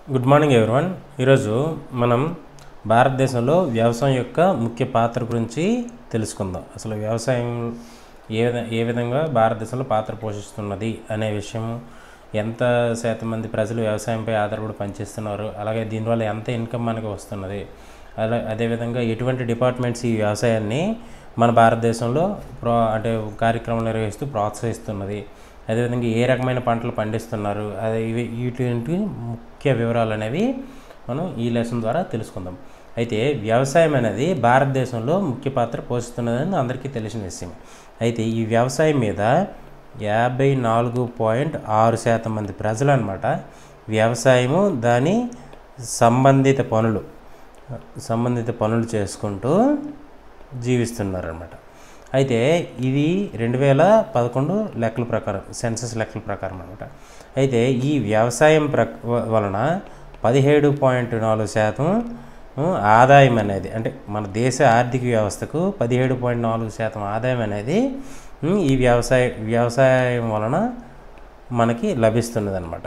good morning everyone ఈరోజు మనం భారతదేశంలో వ్యవసాయం యొక్క ముఖ్య పాత్ర గురించి తెలుసుకుందాం అసలు వ్యవసాయం ఏ విధ ఏ విధంగా భారతదేశంలో పాత్ర పోషిస్తున్నది అనే విషయం ఎంత శాతం మంది ప్రజలు వ్యవసాయంపై ఆధారపడి పనిచేస్తున్నారు అలాగే దీనివల్ల ఎంత ఇన్కమ్ మనకు వస్తున్నది అలా అదేవిధంగా ఎటువంటి డిపార్ట్మెంట్స్ ఈ వ్యవసాయాన్ని మన భారతదేశంలో ప్రో అంటే కార్యక్రమాలు నిర్వహిస్తూ ప్రోత్సహిస్తున్నది అదేవిధంగా ఏ రకమైన పంటలు పండిస్తున్నారు అదే ఇవి వీటి ముఖ్య వివరాలు అనేవి మనం ఈ లెసన్ ద్వారా తెలుసుకుందాం అయితే వ్యవసాయం అనేది భారతదేశంలో ముఖ్య పాత్ర పోషిస్తున్నదని అందరికీ తెలిసిన విషయం అయితే ఈ వ్యవసాయం మీద యాభై నాలుగు పాయింట్ ఆరు శాతం మంది ప్రజలు అనమాట వ్యవసాయము దాని సంబంధిత పనులు సంబంధిత పనులు చేసుకుంటూ జీవిస్తున్నారన్నమాట అయితే ఇది రెండు వేల పదకొండు లెక్కల ప్రకారం సెన్సస్ లెక్కల ప్రకారం అనమాట అయితే ఈ వ్యవసాయం ప్ర వలన పదిహేడు పాయింట్ నాలుగు శాతం ఆదాయం అనేది అంటే మన దేశ ఆర్థిక వ్యవస్థకు పదిహేడు పాయింట్ నాలుగు శాతం ఆదాయం అనేది ఈ వ్యవసాయ వ్యవసాయం వలన మనకి లభిస్తున్నది అనమాట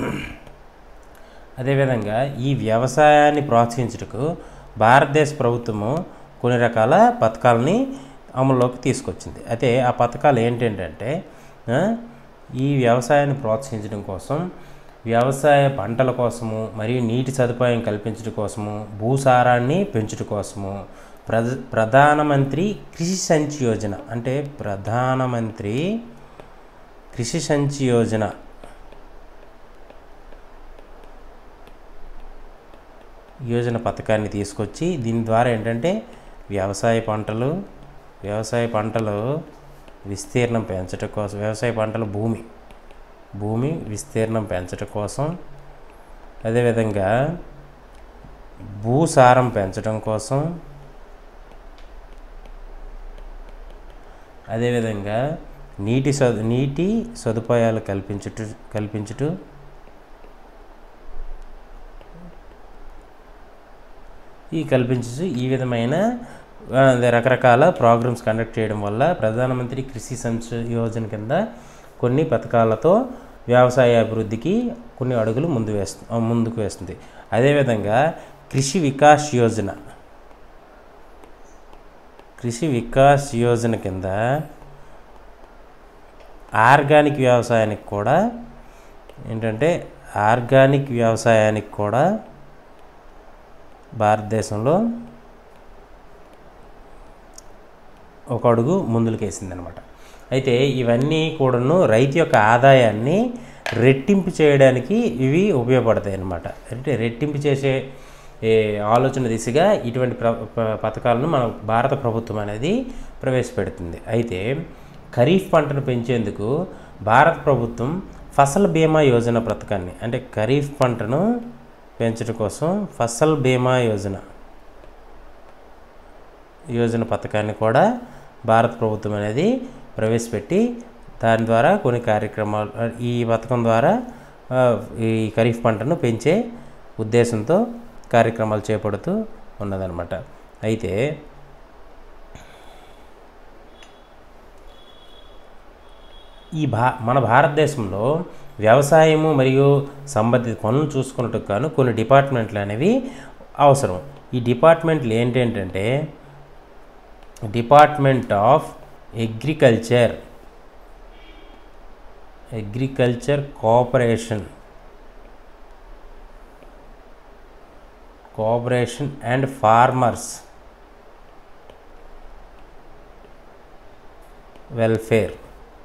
అదేవిధంగా ఈ వ్యవసాయాన్ని ప్రోత్సహించుటకు భారతదేశ ప్రభుత్వము కొన్ని రకాల పథకాలని అమల్లోకి తీసుకొచ్చింది అయితే ఆ పథకాలు ఏంటంటే ఈ వ్యవసాయాన్ని ప్రోత్సహించడం కోసం వ్యవసాయ పంటల కోసము మరియు నీటి సదుపాయం కల్పించడం కోసము భూసారాన్ని పెంచడం కోసము ప్రధ ప్రధానమంత్రి కృషి సంచి యోజన అంటే ప్రధానమంత్రి కృషి సంచి యోజన యోజన పథకాన్ని తీసుకొచ్చి దీని ద్వారా ఏంటంటే వ్యవసాయ పంటలు వ్యవసాయ పంటలు విస్తీర్ణం పెంచడం కోసం వ్యవసాయ పంటల భూమి భూమి విస్తీర్ణం పెంచడం కోసం అదేవిధంగా భూసారం పెంచడం కోసం అదేవిధంగా నీటి సదు నీటి సదుపాయాలు కల్పించుట కల్పించుట ఈ కల్పించు ఈ విధమైన రకరకాల ప్రోగ్రామ్స్ కండక్ట్ చేయడం వల్ల ప్రధానమంత్రి కృషి యోజన కింద కొన్ని పథకాలతో వ్యవసాయ అభివృద్ధికి కొన్ని అడుగులు ముందు వేస్తు ముందుకు వేస్తుంది అదేవిధంగా కృషి వికాస్ యోజన కృషి వికాస్ యోజన కింద ఆర్గానిక్ వ్యవసాయానికి కూడా ఏంటంటే ఆర్గానిక్ వ్యవసాయానికి కూడా భారతదేశంలో ఒక అడుగు ముందులకేసిందనమాట అయితే ఇవన్నీ కూడాను రైతు యొక్క ఆదాయాన్ని రెట్టింపు చేయడానికి ఇవి ఉపయోగపడతాయి అన్నమాట అంటే రెట్టింపు చేసే ఆలోచన దిశగా ఇటువంటి ప్ర పథకాలను మన భారత ప్రభుత్వం అనేది ప్రవేశపెడుతుంది అయితే ఖరీఫ్ పంటను పెంచేందుకు భారత ప్రభుత్వం ఫసల్ బీమా యోజన పథకాన్ని అంటే ఖరీఫ్ పంటను పెంచడం కోసం ఫసల్ బీమా యోజన యోజన పథకాన్ని కూడా భారత ప్రభుత్వం అనేది ప్రవేశపెట్టి దాని ద్వారా కొన్ని కార్యక్రమాలు ఈ పథకం ద్వారా ఈ ఖరీఫ్ పంటను పెంచే ఉద్దేశంతో కార్యక్రమాలు చేపడుతూ ఉన్నదన్నమాట అయితే ఈ భా మన భారతదేశంలో వ్యవసాయము మరియు సంబంధిత పనులు చూసుకున్నట్టుకు గాను కొన్ని డిపార్ట్మెంట్లు అనేవి అవసరం ఈ డిపార్ట్మెంట్లు ఏంటంటే department of agriculture agriculture cooperation cooperation and farmers welfare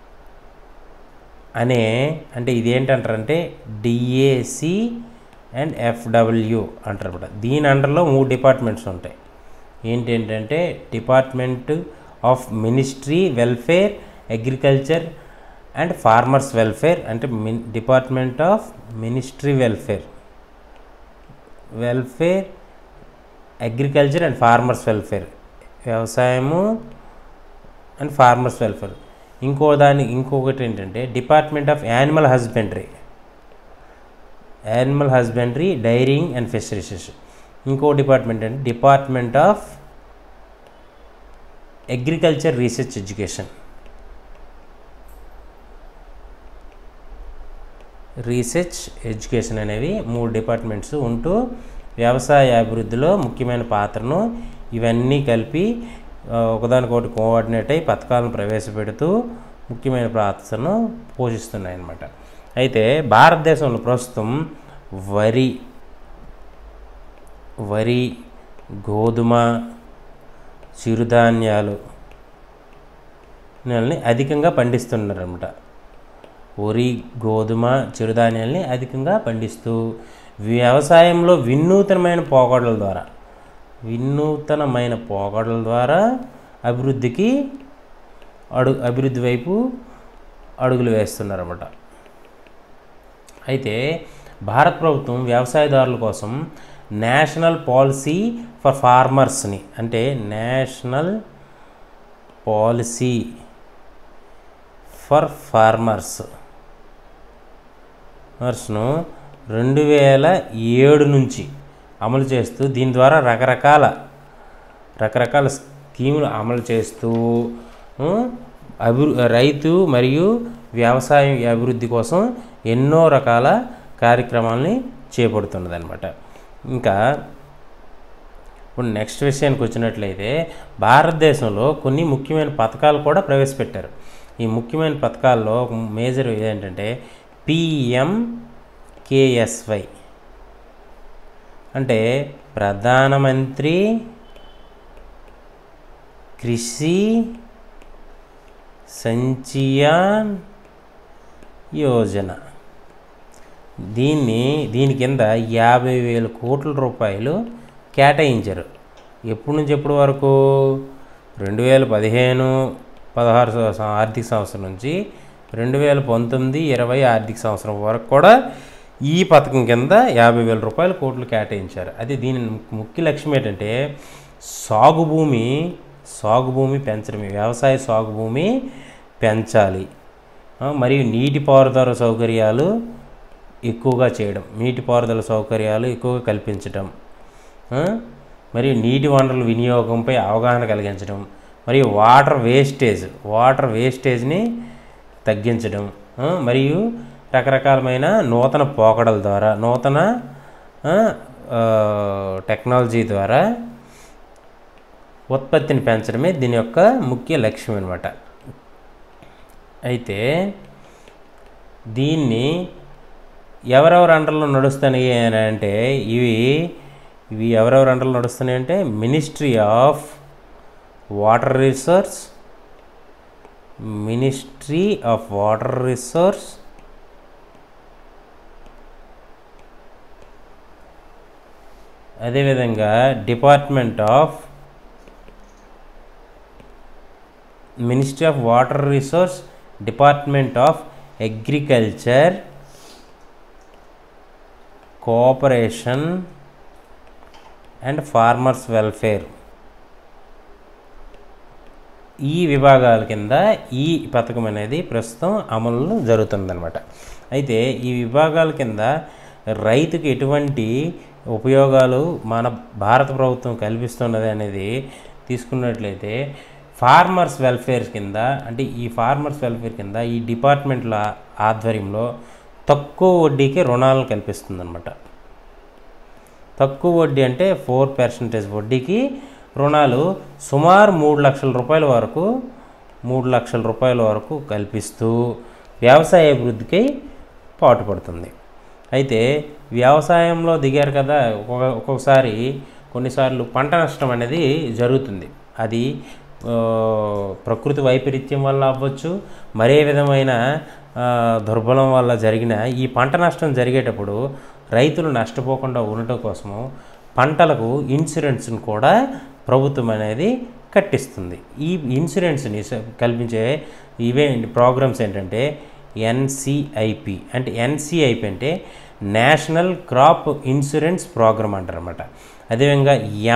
అనే అంటే ఇదేంటంటారంటే డిఏసి అండ్ ఎఫ్డబ్ల్యూ అంటారు అనమాట దీని అండర్లో మూడు డిపార్ట్మెంట్స్ ఉంటాయి ఏంటంటే department of ministry welfare agriculture and farmers welfare అంటే మిన్ department of ministry welfare welfare agriculture and farmers welfare వ్యవసాయము అండ్ ఫార్మర్స్ వెల్ఫేర్ ఇంకో దాని ఇంకొకటి ఏంటంటే department of animal husbandry animal husbandry dairying and fisheries ఇంకో డిపార్ట్మెంట్ అంటే department of agriculture research education research education అనేవి మూడు డిపార్ట్మెంట్స్ ఉంటూ వ్యవసాయ అభివృద్ధిలో ముఖ్యమైన పాత్రను ఇవన్నీ కలిపి ఆ, ఒకదానికొకటి కోఆర్డినేట్ అయి పథకాలను ప్రవేశపెడుతూ ముఖ్యమైన పాత్రను పోషిస్తున్నాయి అన్నమాట అయితే భారతదేశంలో ప్రస్తుతం వరి వరి గోధుమ చిరుధాన్యాలు నెలని అధికంగా పండిస్తున్నారు అనమాట వరి గోధుమ చిరుధాన్యాల్ని అధికంగా పండిస్తూ వ్యవసాయంలో వినూతనమైన పోకడల ద్వారా వినూతనమైన పోకడల ద్వారా అభివృద్ధికి అడు అభివృద్ధి వైపు అడుగులు వేస్తున్నారన్నమాట అయితే భారత ప్రభుత్వం వ్యవసాయదారుల కోసం నేషనల్ పాలసీ ఫర్ ఫార్మర్స్ని అంటే నేషనల్ పాలసీ ఫర్ ఫార్మర్స్ ఫార్మర్స్ను రెండు వేల ఏడు నుంచి అమలు చేస్తూ దీని ద్వారా రకరకాల రకరకాల స్కీములు అమలు చేస్తూ ఉం, అభి రైతు మరియు వ్యవసాయం అభివృద్ధి కోసం ఎన్నో రకాల కార్యక్రమాలని చేపడుతున్నది అనమాట ఇంకా ఇప్పుడు నెక్స్ట్ విషయానికి వచ్చినట్లయితే భారతదేశంలో కొన్ని ముఖ్యమైన పథకాలు కూడా ప్రవేశపెట్టారు ఈ ముఖ్యమైన పథకాల్లో మేజర్ ఏంటంటే పిఎం కేఎస్వై అంటే ప్రధానమంత్రి కృషి సంచయాన్ యోజన దీన్ని దీని కింద యాభై వేల కోట్ల రూపాయలు కేటాయించారు ఎప్పటి నుంచి ఎప్పటి వరకు రెండు వేల పదిహేను పదహారు సంవత్సరం ఆర్థిక సంవత్సరం నుంచి రెండు వేల పంతొమ్మిది ఇరవై ఆర్థిక సంవత్సరం వరకు కూడా ఈ పథకం కింద యాభై వేల రూపాయల కోట్లు కేటాయించారు అది దీని ముఖ్య లక్ష్యం ఏంటంటే సాగు భూమి సాగు భూమి పెంచడమే వ్యవసాయ సాగు భూమి పెంచాలి ఆ, మరియు నీటిపారుదల సౌకర్యాలు ఎక్కువగా చేయడం నీటిపారుదల సౌకర్యాలు ఎక్కువగా కల్పించడం ఆ, మరియు నీటి వనరుల వినియోగంపై అవగాహన కలిగించడం మరియు వాటర్ వేస్టేజ్ వాటర్ వేస్టేజ్ని తగ్గించడం ఆ, మరియు రకరకాలమైన నూతన పోకడల ద్వారా నూతన ఆ, ఆ, టెక్నాలజీ ద్వారా ఉత్పత్తిని పెంచడమే దీని యొక్క ముఖ్య లక్ష్యం అనమాట అయితే దీన్ని ఎవరెవరు అండర్లో నడుస్తున్నాయి అని అంటే ఇవి ఇవి ఎవరెవరు అండర్లో నడుస్తున్నాయి అంటే ministry of water resource ministry of water resource అదేవిధంగా department of ministry of water resource department of agriculture cooperation and farmers welfare ఈ విభాగాల కింద ఈ పథకం అనేది ప్రస్తుతం అమలు జరుగుతుందన్నమాట అయితే ఈ విభాగాల కింద రైతుకి ఎటువంటి ఉపయోగాలు మన భారత ప్రభుత్వం కల్పిస్తున్నది అనేది తీసుకున్నట్లయితే ఫార్మర్స్ వెల్ఫేర్ కింద అంటే ఈ ఫార్మర్స్ వెల్ఫేర్ కింద ఈ డిపార్ట్మెంట్ల ఆధ్వర్యంలో తక్కువ వడ్డీకి రుణాలను కల్పిస్తుందన్నమాట తక్కువ వడ్డీ అంటే ఫోర్ పర్సెంటేజ్ వడ్డీకి రుణాలు సుమారు మూడు లక్షల రూపాయల వరకు మూడు లక్షల రూపాయల వరకు కల్పిస్తూ వ్యవసాయ అభివృద్ధికి పాటుపడుతుంది అయితే వ్యవసాయంలో దిగారు కదా ఒక్కొక్క ఒక్కొక్కసారి కొన్నిసార్లు పంట నష్టం అనేది జరుగుతుంది అది ఆ, ప్రకృతి వైపరీత్యం వల్ల అవ్వచ్చు మరే విధమైన ఆ, దుర్బలం వల్ల జరిగిన ఈ పంట నష్టం జరిగేటప్పుడు రైతులు నష్టపోకుండా ఉండటం కోసము పంటలకు ఇన్సూరెన్స్ని కూడా ప్రభుత్వం అనేది కట్టిస్తుంది ఈ ఇన్సూరెన్స్ని స- కల్పించే ఇవే ప్రోగ్రామ్స్ ఏంటంటే ఎన్సిఐపి అంటే ఎన్సిఐపి అంటే నేషనల్ క్రాప్ ఇన్సూరెన్స్ ప్రోగ్రామ్ అంటారన్నమాట అదేవిధంగా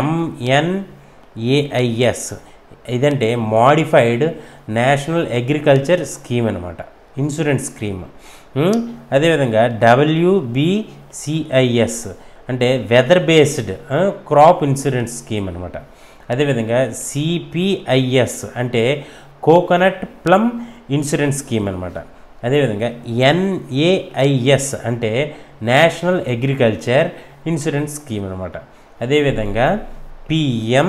ఎంఎన్ఏఐఎస్ ఇదంటే మాడిఫైడ్ నేషనల్ అగ్రికల్చర్ స్కీమ్ అనమాట ఇన్సూరెన్స్ స్కీమ్ ఉమ్, అదేవిధంగా డబ్ల్యూబిసిఐఎస్ అంటే weather based crop insurance scheme అనమాట అదేవిధంగా సిపిఐఎస్ అంటే కోకోనట్ ప్లమ్ ఇన్సూరెన్స్ స్కీమ్ అనమాట అదేవిధంగా ఎన్ఏఐఎస్ అంటే నేషనల్ అగ్రికల్చర్ ఇన్సూరెన్స్ స్కీమ్ అనమాట అదేవిధంగా పిఎం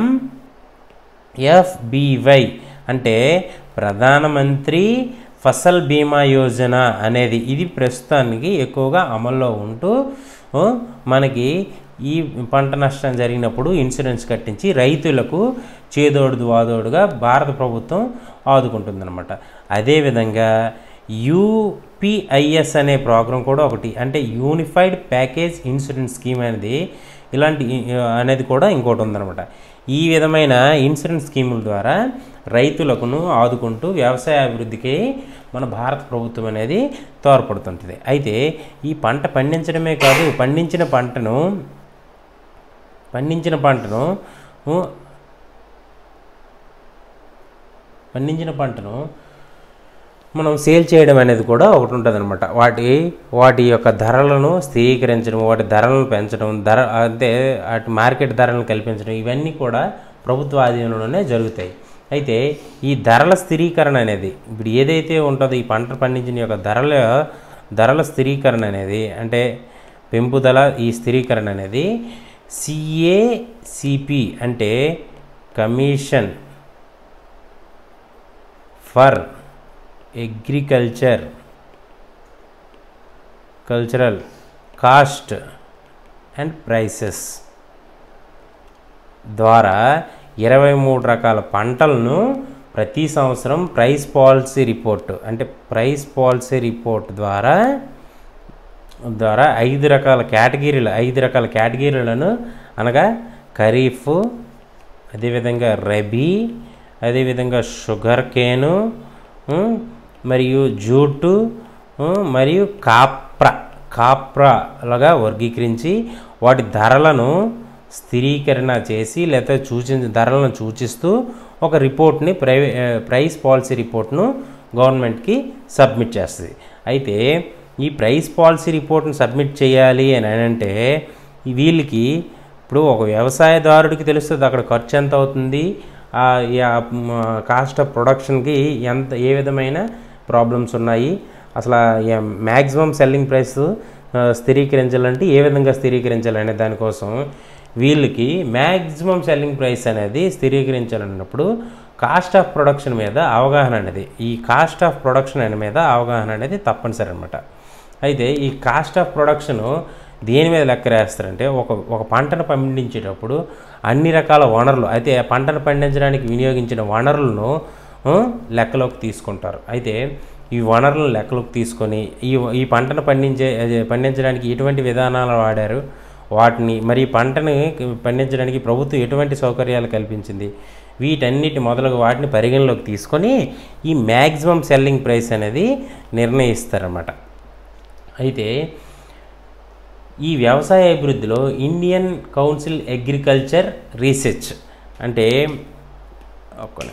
ఎఫ్బివై అంటే ప్రధానమంత్రి ఫసల్ బీమా యోజన అనేది ఇది ప్రస్తుతానికి ఎక్కువగా అమల్లో ఉంటూ ఓ, మనకి ఈ పంట నష్టం జరిగినప్పుడు ఇన్సూరెన్స్ కట్టించి రైతులకు చేదోడు వాదోడుగా భారత ప్రభుత్వం ఆదుకుంటుందన్నమాట అదేవిధంగా యూపీఐఎస్ అనే ప్రోగ్రాం కూడా ఒకటి అంటే యూనిఫైడ్ ప్యాకేజ్ ఇన్సూరెన్స్ స్కీమ్ అనేది ఇలాంటి అనేది కూడా ఇంకోటి ఉందన్నమాట ఈ విధమైన ఇన్సూరెన్స్ స్కీముల ద్వారా రైతులకును ఆదుకుంటూ వ్యవసాయ అభివృద్ధికి మన భారత ప్రభుత్వం అనేది తోడ్పడుతుంటుంది అయితే ఈ పంట పండించడమే కాదు పండించిన పంటను పండించిన పంటను ఉ, పండించిన పంటను మనం సేల్ చేయడం అనేది కూడా ఒకటి ఉంటుంది అనమాట వాటి వాటి యొక్క ధరలను స్థిరీకరించడం వాటి ధరలను పెంచడం ధర అంటే వాటి మార్కెట్ ధరలను కల్పించడం ఇవన్నీ కూడా ప్రభుత్వ ఆధీనంలోనే జరుగుతాయి అయితే ఈ ధరల స్థిరీకరణ అనేది ఇప్పుడు ఏదైతే ఉంటుందో ఈ పంట పండించిన యొక్క ధరల ధరల స్థిరీకరణ అనేది అంటే పెంపుదల ఈ స్థిరీకరణ అనేది సిఏసిపి అంటే commission for agriculture cultural cost and prices ద్వారా ఇరవై మూడు రకాల పంటలను ప్రతి సంవత్సరం ప్రైస్ పాలసీ రిపోర్ట్ అంటే ప్రైస్ పాలసీ రిపోర్ట్ ద్వారా ద్వారా ఐదు రకాల కేటగిరీలు ఐదు రకాల కేటగిరీలను అనగా ఖరీఫ్ అదేవిధంగా రబీ అదేవిధంగా షుగర్ కేను ఉమ్, మరియు జూటు ఉమ్, మరియు కాప్రా కాప్రాలుగా వర్గీకరించి వాటి ధరలను స్థిరీకరణ చేసి లేకపోతే సూచించిన ధరలను సూచిస్తూ ఒక రిపోర్ట్ని ప్రైవే ప్రైస్ పాలసీ రిపోర్ట్ను గవర్నమెంట్కి సబ్మిట్ చేస్తుంది అయితే ఈ ప్రైస్ పాలసీ రిపోర్ట్ను సబ్మిట్ చేయాలి అని అంటే ఈ వీళ్ళకి ఇప్పుడు ఒక వ్యవసాయదారుడికి తెలుస్తుంది అక్కడ ఖర్చు ఎంత అవుతుంది కాస్ట్ ఆఫ్ ప్రొడక్షన్కి ఎంత ఏ విధమైన ప్రాబ్లమ్స్ ఉన్నాయి అసలు మ్యాక్సిమం సెల్లింగ్ ప్రైస్ స్థిరీకరించాలంటే ఏ విధంగా స్థిరీకరించాలనే దానికోసం వీళ్ళకి మ్యాక్సిమం సెల్లింగ్ ప్రైస్ అనేది స్థిరీకరించాలన్నప్పుడు కాస్ట్ ఆఫ్ ప్రొడక్షన్ మీద అవగాహన అనేది ఈ కాస్ట్ ఆఫ్ ప్రొడక్షన్ అనే మీద అవగాహన అనేది తప్పనిసరి అనమాట అయితే ఈ కాస్ట్ ఆఫ్ ప్రొడక్షన్ దేని మీద లెక్క వేస్తారంటే ఒక ఒక పంటను పండించేటప్పుడు అన్ని రకాల వనరులు అయితే ఆ పంటను పండించడానికి వినియోగించిన వనరులను ఆ, లెక్కలోకి తీసుకుంటారు అయితే ఈ వనరులను లెక్కలోకి తీసుకొని ఈ ఈ పంటను పండించే అదే పండించడానికి ఎటువంటి విధానాలు వాడారు వాటిని మరి ఈ పంటని పండించడానికి ప్రభుత్వం ఎటువంటి సౌకర్యాలు కల్పించింది వీటన్నిటి మొదలగు వాటిని పరిగణలోకి తీసుకొని ఈ మ్యాక్సిమం సెల్లింగ్ ప్రైస్ అనేది నిర్ణయిస్తారన్నమాట అయితే ఈ వ్యవసాయ అభివృద్ధిలో ఇండియన్ కౌన్సిల్ అగ్రికల్చర్ రీసెర్చ్ అంటే ఒక్క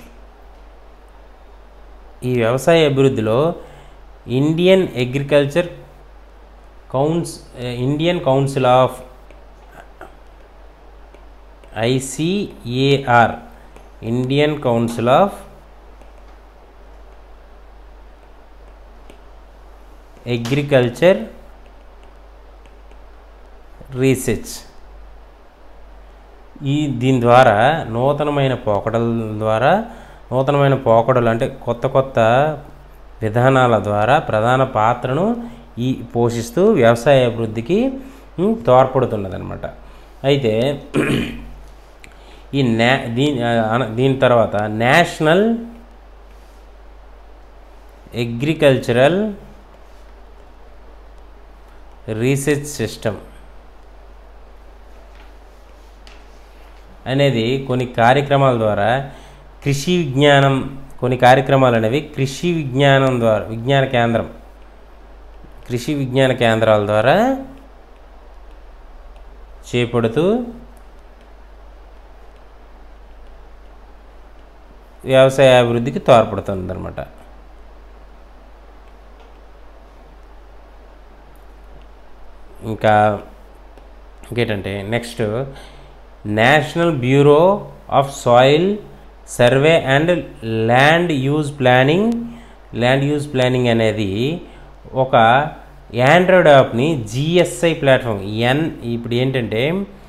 ఈ వ్యవసాయ అభివృద్ధిలో ఇండియన్ అగ్రికల్చర్ కౌన్స్ Indian council of ICAR Indian council of agriculture research ఈ దీని ద్వారా నూతనమైన పోకడల ద్వారా నూతనమైన పోకడలు అంటే కొత్త కొత్త విధానాల ద్వారా ప్రధాన పాత్రను ఈ పోషిస్తూ వ్యవసాయ అభివృద్ధికి ఉమ్, తోడ్పడుతున్నదన్నమాట అయితే ఈ న్యా దీని అన- దీని తర్వాత నేషనల్ అగ్రికల్చరల్ రీసెర్చ్ సిస్టమ్ అనేది కొన్ని కార్యక్రమాల ద్వారా కృషి విజ్ఞానం కొన్ని కార్యక్రమాలు అనేవి కృషి విజ్ఞానం ద్వారా విజ్ఞాన కేంద్రం కృషి విజ్ఞాన కేంద్రాల ద్వారా చేపడుతూ వ్యవసాయ అభివృద్ధికి తోడ్పడుతుందన్నమాట ఇంకా ఇంకేంటంటే next national bureau of soil survey and land use planning land use planning అనేది ఒక ఆండ్రాయిడ్ యాప్ని జిఎస్ఐ ప్లాట్ఫామ్ ఎన్ ఇప్పుడు ఏంటంటే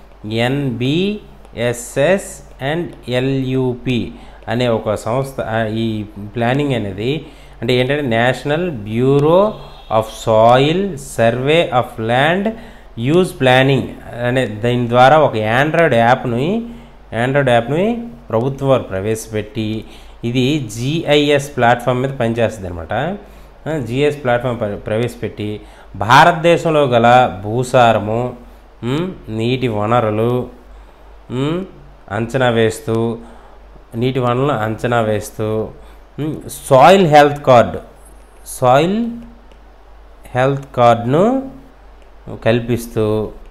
ఎన్బిఎస్ఎస్ అండ్ ఎల్యుపి అనే ఒక సంస్థ ఆ, ఈ ప్లానింగ్ అనేది అంటే ఏంటంటే national bureau of soil survey of land use planning అనే దీని ద్వారా ఒక ఆండ్రాయిడ్ యాప్ని ఆండ్రాయిడ్ యాప్ని ప్రభుత్వం వారు ప్రవేశపెట్టి ఇది జిఐఎస్ ప్లాట్ఫామ్ మీద పనిచేస్తుంది అనమాట జిఎస్ ప్లాట్ఫామ్ ప్ర- ప్రవేశపెట్టి భారతదేశంలో గల భూసారము ఉమ్, నీటి వనరులు ఉమ్, అంచనా వేస్తూ నీటి వనరులను అంచనా వేస్తూ um, soil health card soil health కార్డును కల్పిస్తూ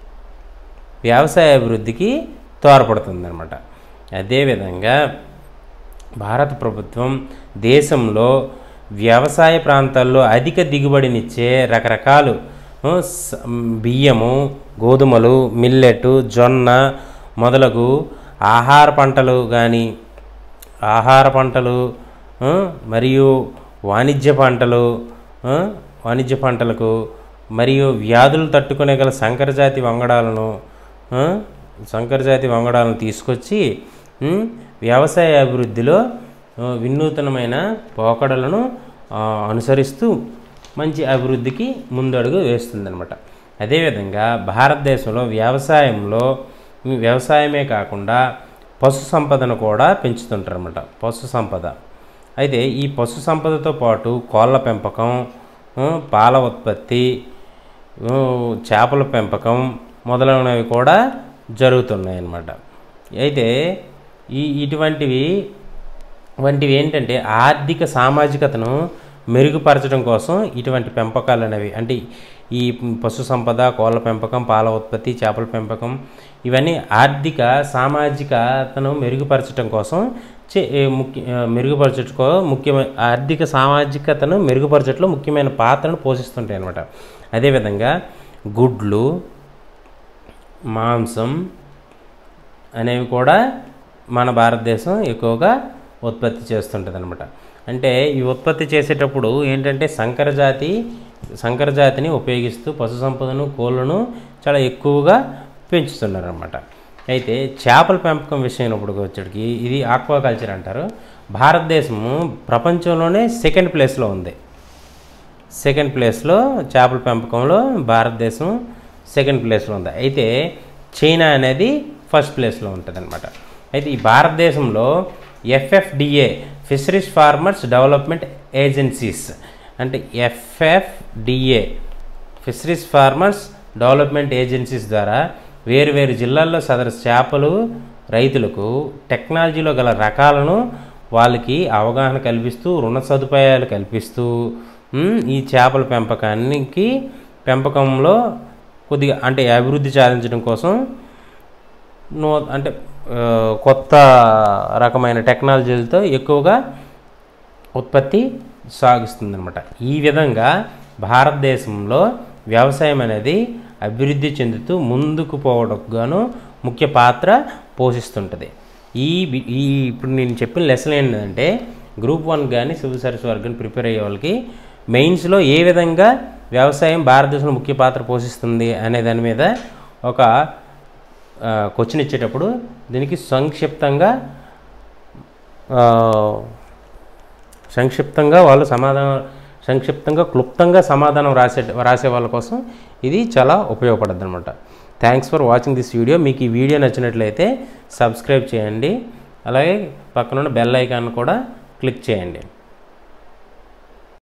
వ్యవసాయ అభివృద్ధికి తోడ్పడుతుంది అనమాట అదేవిధంగా భారత ప్రభుత్వం దేశంలో వ్యవసాయ ప్రాంతాల్లో అధిక దిగుబడినిచ్చే రకరకాలు ఆ, స- బియ్యము గోధుమలు మిల్లెట్ జొన్న మొదలగు ఆహార పంటలు కానీ ఆహార పంటలు ఆ, మరియు వాణిజ్య పంటలు ఆ, వాణిజ్య పంటలకు మరియు వ్యాధులు తట్టుకునే గల సంకరజాతి వంగడాలను ఆ, సంకరజాతి వంగడాలను తీసుకొచ్చి ఉమ్, వ్యవసాయ అభివృద్ధిలో ఆ, వినూతనమైన పోకడలను ఆ, అనుసరిస్తూ మంచి అభివృద్ధికి ముందడుగు వేస్తుందన్నమాట అదేవిధంగా భారతదేశంలో వ్యవసాయంలో ఈ వ్యవసాయమే కాకుండా పశు సంపదను కూడా పెంచుతుంటారు అనమాట పశు సంపద అయితే ఈ పశు సంపదతో పాటు కోళ్ళ పెంపకం ఆ, పాల ఉత్పత్తి ఆ, చేపల పెంపకం మొదలైనవి కూడా జరుగుతున్నాయి అన్నమాట అయితే ఈ ఇటువంటివి వంటివి ఏంటంటే ఆర్థిక సామాజికతను మెరుగుపరచడం కోసం ఇటువంటి పెంపకాలు అనేవి అంటే ఈ పశు సంపద కోళ్ళ పెంపకం పాల ఉత్పత్తి చేపల పెంపకం ఇవన్నీ ఆర్థిక సామాజికతను మెరుగుపరచడం కోసం చే ఏ ముఖ్య ఆ, మెరుగుపరచుకో ముఖ్యమైన ఆర్థిక సామాజికతను మెరుగుపరచడంలో ముఖ్యమైన పాత్రను పోషిస్తుంటాయి అన్నమాట అదేవిధంగా గుడ్లు మాంసం అనేవి కూడా మన భారతదేశం ఎక్కువగా ఉత్పత్తి చేస్తుంటుంది అనమాట అంటే ఈ ఉత్పత్తి చేసేటప్పుడు ఏంటంటే సంకరజాతి సంకరజాతిని ఉపయోగిస్తూ పశు సంపదను కోళ్ళను చాలా ఎక్కువగా పెంచుతున్నారు అనమాట అయితే చేపల పెంపకం విషయంలోకి వచ్చేటికి ఇది ఆక్వాకల్చర్ అంటారు భారతదేశము ప్రపంచంలోనే సెకండ్ ప్లేస్లో ఉంది సెకండ్ ప్లేస్లో చేపల పెంపకంలో భారతదేశం సెకండ్ ప్లేస్లో ఉంది అయితే చైనా అనేది ఫస్ట్ ప్లేస్లో ఉంటుంది అనమాట అయితే ఈ భారతదేశంలో FFDA fisheries farmers development agencies అంటే FFDA fisheries farmers development agencies ద్వారా వేరు వేరు జిల్లాల్లో సదరు చేపలు రైతులకు టెక్నాలజీలో గల రకాలను వాళ్ళకి అవగాహన కల్పిస్తూ రుణ సదుపాయాలు కల్పిస్తూ ఉమ్, ఈ చేపల పెంపకానికి పెంపకంలో కొద్దిగా అంటే అభివృద్ధి సాధించడం కోసం నూ అంటే ఆ, కొత్త రకమైన టెక్నాలజీలతో ఎక్కువగా ఉత్పత్తి సాగిస్తుందన్నమాట ఈ విధంగా భారతదేశంలో వ్యవసాయం అనేది అభివృద్ధి చెందుతూ ముందుకు పోవడానికి గాను ముఖ్య పాత్ర పోషిస్తుంటుంది ఈ వి- ఈ ఇప్పుడు నేను చెప్పిన లెసన్ ఏంటంటే గ్రూప్ వన్ కానీ సివిల్ సర్వీస్ వర్గం ప్రిపేర్ అయ్యే వాళ్ళకి మెయిన్స్లో ఏ విధంగా వ్యవసాయం భారతదేశంలో ముఖ్య పాత్ర పోషిస్తుంది అనే దాని మీద ఒక క్వశ్చన్ ఇచ్చేటప్పుడు దీనికి సంక్షిప్తంగా ఆ, సంక్షిప్తంగా వాళ్ళు సమాధానం సంక్షిప్తంగా క్లుప్తంగా సమాధానం రాసే రాసే వాళ్ళ కోసం ఇది చాలా ఉపయోగపడుతుంది అనమాట thanks for watching this video మీకు ఈ వీడియో నచ్చినట్లయితే సబ్స్క్రైబ్ చేయండి అలాగే పక్కనున్న బెల్ ఐకాన్ కూడా క్లిక్ చేయండి